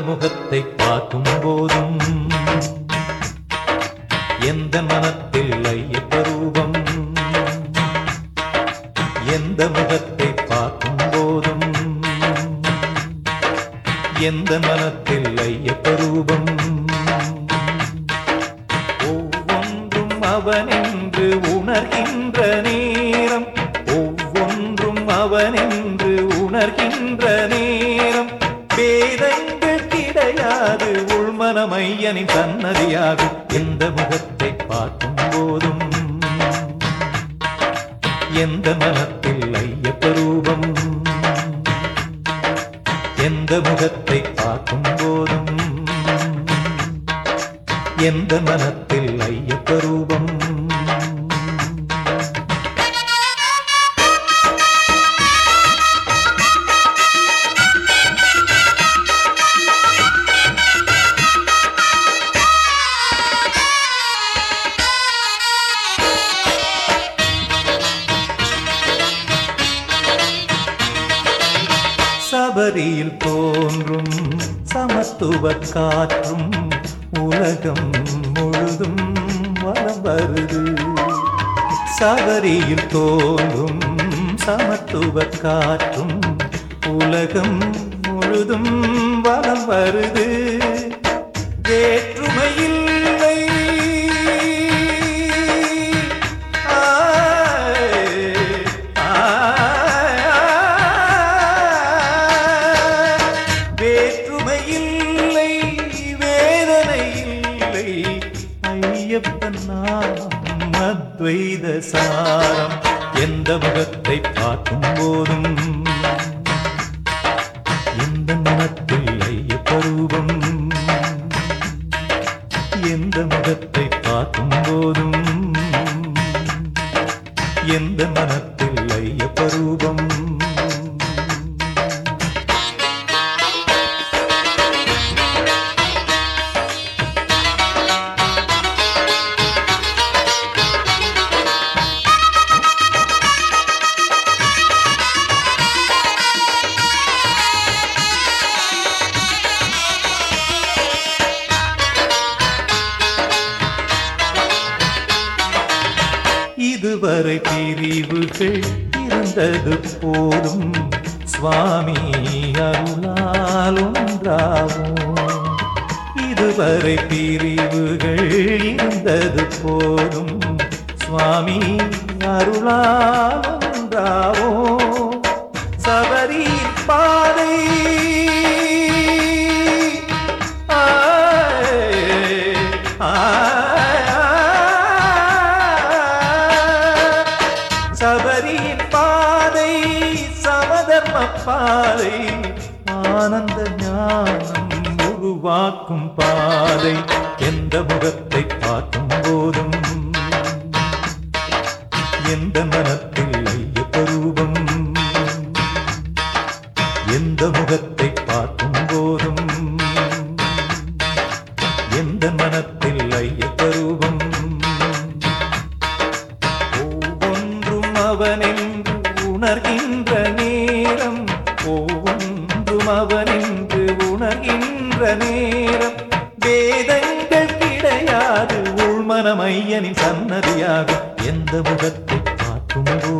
முகத்தை பார்க்கும் போதும் எந்த மனத்தில் ஐயப்பரூபம் எந்த முகத்தை பார்க்கும் போதும் எந்த மனத்தில் ஐயப்பரூபம் ஒவ்வொன்றும் அவனென்று உணர்கின்ற நேரம் ஒவ்வொன்றும் அவனென்று உணர்கின்ற நேரம் பேதங்கள் கிடையாது உள்மனமையனின் சன்னதியாகும் எந்த முகத்தை பார்க்கும் போதும் எந்த மனத்தில் ஐயப்பரூபம் எந்த முகத்தை பார்க்கும் போதும் எந்த மனத்தில் ஐயப்பரூபம் சபரியில் தோன்றும் சமத்துவ காற்றும் உலகம் முழுதும் வலம் வருது சபரியில் தோன்றும் சமத்துவ காற்றும் உலகம் முழுதும் வலம் வருது வேற்றுமையில்லை ஆய், ஆய், ஆய். வேற்றுமையில்லை வேதனை இல்லை ஐயப்பன் நாமம் அத்வைத சாரம் எந்த முகத்தை பார்க்கும் போதும் எந்த மனத்தில் ஐயப்பரூபம் எந்த முகத்தை பார்க்கும் போதும் எந்த மனத்தில் ஐயப்பரூபம் இதுவரை பிரிவுகள் இருந்தது போதும் சுவாமி அருளால் ஒன்றாகும் இதுவரை பிரிவுகள் இருந்தது போதும் சுவாமி அருளால் ஒன்றாகும் சபரி பாதை ஆய், ஆய், ஆய். சபரியின் பாதை சமதர்ம பாதை ஆனந்த ஞானம் உருவாக்கும் பாதை எந்த முகத்தை பார்க்கும் போதும் எந்த மனத்தில் ஐயப்பரூபம் எந்த முகத்தை பார்க்கும் போதும் எந்த மனத்தில் ஐயப்பரூபம் ஒவ்வொன்றும் அவனென்று உணர்கின்ற நேரம் ஒவ்வொன்றும் அவனென்று உணர்கின்ற நேரம் வேதங்கள் கிடையாது உள்மனமையனின் சன்னதியாகும் எந்த முகத்தை பார்க்கும் போதும்